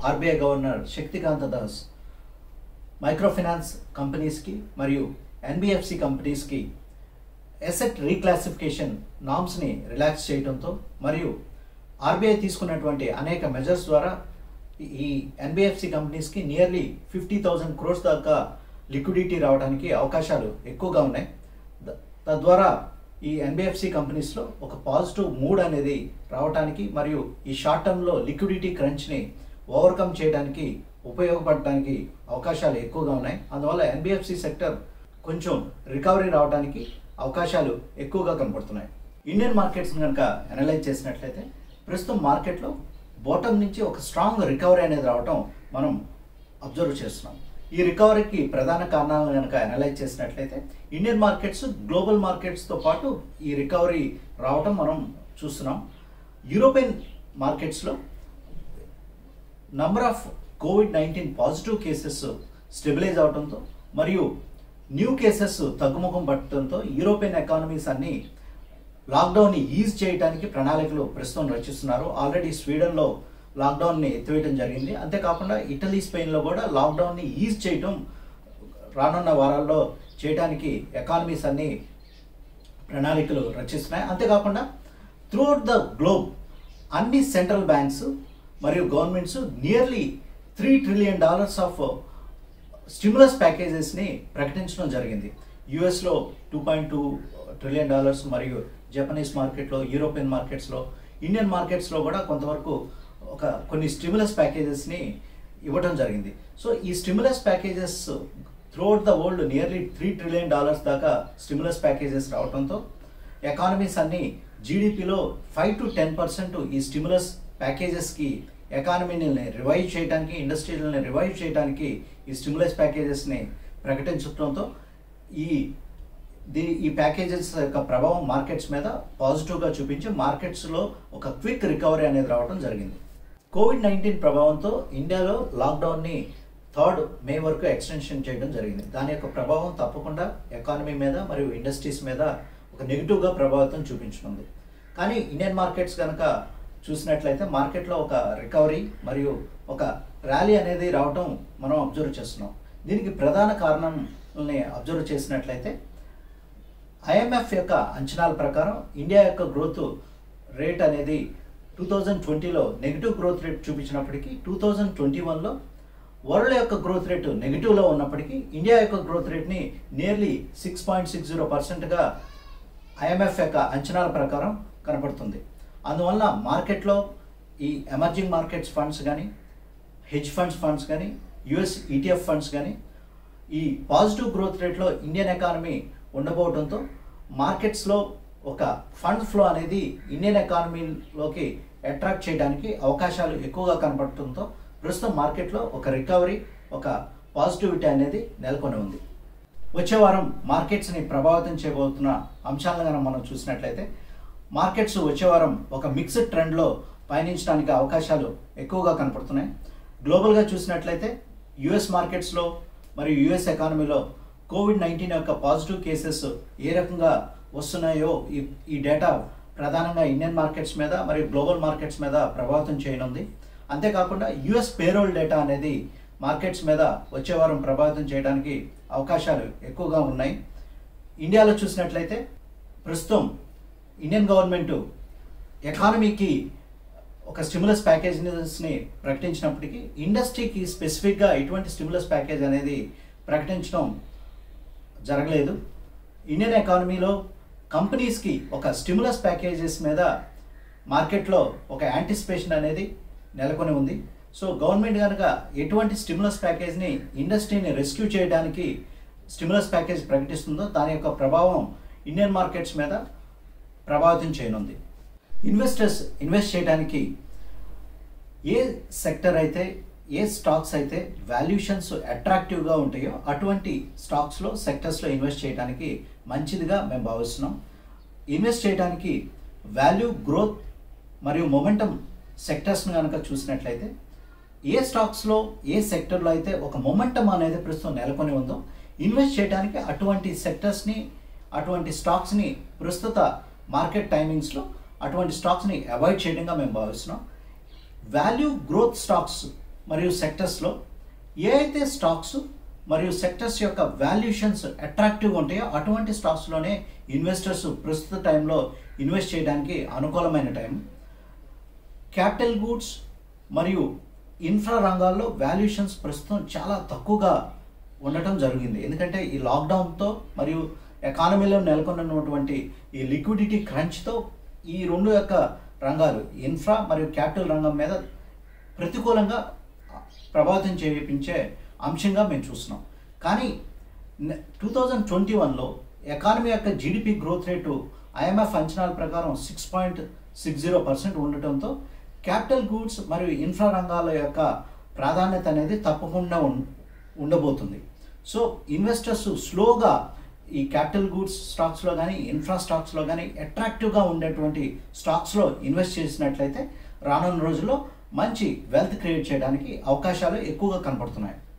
RBI governor Shaktikanta Das microfinance కంపెనీస్కి మరియు NBFC కంపెనీస్కి ఎసెట్ రీక్లాసిఫికేషన్ నామ్స్ని రిలాక్స్ చేయడంతో మరియు ఆర్బీఐ తీసుకున్నటువంటి అనేక మెజర్స్ ద్వారా ఈ ఎన్బిఎఫ్సి కంపెనీస్కి నియర్లీ ఫిఫ్టీ థౌజండ్ క్రోర్స్ దాకా లిక్విడిటీ రావడానికి అవకాశాలు ఎక్కువగా ఉన్నాయి ద- తద్వారా ఈ ఎన్బిఎఫ్సి కంపెనీస్లో ఒక పాజిటివ్ మూడ్ అనేది రావడానికి మరియు ఈ షార్ట్ టర్మ్లో లిక్విడిటీ క్రంచ్ని ఓవర్కమ్ చేయడానికి ఉపయోగపడడానికి అవకాశాలు ఎక్కువగా ఉన్నాయి అందువల్ల ఎన్బిఎఫ్సి సెక్టర్ కొంచెం రికవరీ రావడానికి అవకాశాలు ఎక్కువగా కనపడుతున్నాయి ఇండియన్ మార్కెట్స్ కనుక అనలైజ్ చేసినట్లయితే ప్రస్తుతం మార్కెట్లో బాటమ్ నుంచి ఒక స్ట్రాంగ్ రికవరీ అనేది రావటం మనం అబ్జర్వ్ చేస్తున్నాం ఈ రికవరీకి ప్రధాన కారణాలను కనుక అనలైజ్ చేసినట్లయితే ఇండియన్ మార్కెట్స్ గ్లోబల్ మార్కెట్స్తో పాటు ఈ రికవరీ రావటం మనం చూస్తున్నాం యూరోపియన్ మార్కెట్స్లో number of COVID nineteen positive cases stabilise అవడంతో మరియు న్యూ కేసెస్ తగ్గుముఖం పట్టడంతో యూరోపియన్ ఎకానమీస్ అన్ని లాక్డౌన్ని ఈజ్ చేయడానికి ప్రణాళికలు ప్రస్తుతం రచిస్తున్నారు ఆల్రెడీ స్వీడన్లో లాక్డౌన్ని ఎత్తివేయడం జరిగింది అంతేకాకుండా ఇటలీ స్పెయిన్లో కూడా లాక్డౌన్ని ఈజ్ చేయడం రానున్న వారాల్లో చేయడానికి ఎకానమీస్ అన్ని ప్రణాళికలు రచిస్తున్నాయి అంతేకాకుండా త్రూఅవుట్ ద గ్లోబ్ అన్ని సెంట్రల్ బ్యాంక్స్ మరియు governments nearly three trillion dollars of stimulus ప్యాకేజెస్ని ప్రకటించడం జరిగింది యుఎస్లో two point two trillion dollars మరియు జపనీస్ మార్కెట్లో యూరోపియన్ మార్కెట్స్లో ఇండియన్ మార్కెట్స్లో కూడా కొంతవరకు ఒక కొన్ని స్టిమ్యులస్ ప్యాకేజెస్ని ఇవ్వడం జరిగింది సో ఈ stimulus packages throughout the world nearly three trillion dollars దాకా స్టిమ్యులస్ ప్యాకేజెస్ రావడంతో ఎకానమీస్ అన్ని జీడిపిలో ఫైవ్ టు టెన్ పర్సెంట్ ఈ స్టిమ్యులస్ ప్యాకేజెస్కి ఎకానమీని రివైవ్ చేయడానికి ఇండస్ట్రీలని రివైవ్ చేయడానికి ఈ స్టిమ్యులస్ ప్యాకేజెస్ని ప్రకటించడంతో ఈ దీ ఈ ప్యాకేజెస్ యొక్క ప్రభావం మార్కెట్స్ మీద పాజిటివ్గా చూపించి మార్కెట్స్లో ఒక క్విక్ రికవరీ అనేది రావడం జరిగింది కోవిడ్ నైన్టీన్ ప్రభావంతో ఇండియాలో లాక్డౌన్ని థర్డ్ మే వరకు ఎక్స్టెన్షన్ చేయడం జరిగింది దాని యొక్క ప్రభావం తప్పకుండా ఎకానమీ మీద మరియు ఇండస్ట్రీస్ మీద ఒక నెగిటివ్గా ప్రభావితం చూపించనుంది కానీ ఇండియన్ మార్కెట్స్ కనుక చూసినట్లయితే మార్కెట్లో ఒక రికవరీ మరియు ఒక ర్యాలీ అనేది రావటం మనం అబ్జర్వ్ చేస్తున్నాం దీనికి ప్రధాన కారణంని అబ్జర్వ్ చేసినట్లయితే ఐఎంఎఫ్ యొక్క అంచనాల ప్రకారం ఇండియా యొక్క గ్రోత్ రేట్ అనేది టూ థౌజండ్ ట్వంటీలో నెగిటివ్ గ్రోత్ రేట్ చూపించినప్పటికీ టూ థౌజండ్ ట్వంటీ వన్లో వరల్డ్ యొక్క గ్రోత్ రేటు నెగిటివ్లో ఉన్నప్పటికీ ఇండియా యొక్క గ్రోత్ రేట్ని nearly six point six zero పర్సెంట్గా ఐఎంఎఫ్ యొక్క అంచనాల ప్రకారం కనపడుతుంది అందువల్ల మార్కెట్లో ఈ ఎమర్జింగ్ మార్కెట్స్ ఫండ్స్ కానీ హెడ్జ్ ఫండ్స్ ఫండ్స్ కానీ యుఎస్ ఈటీఎఫ్ ఫండ్స్ కానీ ఈ పాజిటివ్ గ్రోత్ రేట్లో ఇండియన్ ఎకానమీ ఉండబోవడంతో మార్కెట్స్లో ఒక ఫండ్ ఫ్లో అనేది ఇండియన్ ఎకానమీలోకి అట్రాక్ట్ చేయడానికి అవకాశాలు ఎక్కువగా కనపడటంతో ప్రస్తుతం మార్కెట్లో ఒక రికవరీ ఒక పాజిటివిటీ అనేది నెలకొని ఉంది వచ్చే వారం మార్కెట్స్ని ప్రభావితం చేయబోతున్న అంశాలను కనుక మనం చూసినట్లయితే మార్కెట్స్ వచ్చే వారం ఒక మిక్స్డ్ ట్రెండ్లో పయనించడానికి అవకాశాలు ఎక్కువగా కనపడుతున్నాయి గ్లోబల్గా చూసినట్లయితే యుఎస్ మార్కెట్స్లో మరియు యుఎస్ ఎకానమీలో కోవిడ్ నైన్టీన్ యొక్క పాజిటివ్ కేసెస్ ఏ రకంగా వస్తున్నాయో ఈ ఈ డేటా ప్రధానంగా ఇండియన్ మార్కెట్స్ మీద మరియు గ్లోబల్ మార్కెట్స్ మీద ప్రభావితం చేయనుంది అంతేకాకుండా యుఎస్ పేరోల్ డేటా అనేది మార్కెట్స్ మీద వచ్చే వారం ప్రభావితం చేయడానికి అవకాశాలు ఎక్కువగా ఉన్నాయి ఇండియాలో చూసినట్లయితే ప్రస్తుతం ఇండియన్ గవర్నమెంట్ ఎకానమీకి ఒక స్టిమ్యులస్ ప్యాకేజ్ని ప్రకటించినప్పటికీ ఇండస్ట్రీకి స్పెసిఫిక్గా ఎటువంటి స్టిమ్యులస్ ప్యాకేజ్ అనేది ప్రకటించడం జరగలేదు ఇండియన్ ఎకానమీలో కంపెనీస్కి ఒక స్టిమ్యులస్ ప్యాకేజెస్ మీద మార్కెట్లో ఒక యాంటిసిపేషన్ అనేది నెలకొని ఉంది సో గవర్నమెంట్ కనుక ఎటువంటి స్టిమ్యులస్ ప్యాకేజ్ని ఇండస్ట్రీని రెస్క్యూ చేయడానికి స్టిమ్యులస్ ప్యాకేజ్ ప్రకటిస్తుందో దాని యొక్క ప్రభావం ఇండియన్ మార్కెట్స్ మీద ప్రభావితం చేయనుంది ఇన్వెస్టర్స్ ఇన్వెస్ట్ చేయడానికి ఏ సెక్టర్ అయితే ఏ స్టాక్స్ అయితే వాల్యుయేషన్స్ అట్రాక్టివ్గా ఉంటాయో అటువంటి స్టాక్స్లో సెక్టర్స్లో ఇన్వెస్ట్ చేయడానికి మంచిదిగా మేము భావిస్తున్నాం ఇన్వెస్ట్ చేయడానికి వాల్యూ గ్రోత్ మరియు మొమెంటం సెక్టర్స్ని కనుక చూసినట్లయితే ఏ స్టాక్స్లో ఏ సెక్టర్లో అయితే ఒక మొమెంటం అనేది ప్రస్తుతం నెలకొని ఉందో ఇన్వెస్ట్ చేయడానికి అటువంటి సెక్టర్స్ని అటువంటి స్టాక్స్ని ప్రస్తుత మార్కెట్ టైమింగ్స్లో అటువంటి స్టాక్స్ని అవాయిడ్ చేయడంగా మేము భావిస్తున్నాం వాల్యూ గ్రోత్ స్టాక్స్ మరియు సెక్టర్స్లో ఏ అయితే స్టాక్స్ మరియు సెక్టర్స్ యొక్క వాల్యుయేషన్స్ అట్రాక్టివ్గా ఉంటాయో అటువంటి స్టాక్స్లోనే ఇన్వెస్టర్స్ ప్రస్తుత టైంలో ఇన్వెస్ట్ చేయడానికి అనుకూలమైన టైం క్యాపిటల్ గూడ్స్ మరియు ఇన్ఫ్రా రంగాల్లో వాల్యుయేషన్స్ ప్రస్తుతం చాలా తక్కువగా ఉండటం జరిగింది ఎందుకంటే ఈ లాక్డౌన్తో మరియు ఎకానమీలో నెలకొన్నటువంటి ఈ లిక్విడిటీ క్రంచ్తో ఈ రెండు యొక్క రంగాలు ఇన్ఫ్రా మరియు క్యాపిటల్ రంగం మీద ప్రతికూలంగా ప్రభావితం చేయించే అంశంగా మేము చూస్తున్నాం కానీ టూ థౌజండ్ ట్వంటీ వన్లో ఎకానమీ యొక్క జీడిపి గ్రోత్ రేటు ఐఎంఎఫ్ అంచనాల ప్రకారం six point six zero percent ఉండటంతో క్యాపిటల్ గూడ్స్ మరియు ఇన్ఫ్రా రంగాల యొక్క ప్రాధాన్యత అనేది తప్పకుండా ఉం- ఉండబోతుంది సో ఇన్వెస్టర్స్ స్లోగా ఈ క్యాపిటల్ గూడ్స్ స్టాక్స్లో కానీ ఇన్ఫ్రా స్టాక్స్లో కానీ అట్రాక్టివ్గా ఉండేటువంటి స్టాక్స్లో ఇన్వెస్ట్ చేసినట్లయితే రానున్న రోజుల్లో మంచి వెల్త్ క్రియేట్ చేయడానికి అవకాశాలు ఎక్కువగా కనపడుతున్నాయి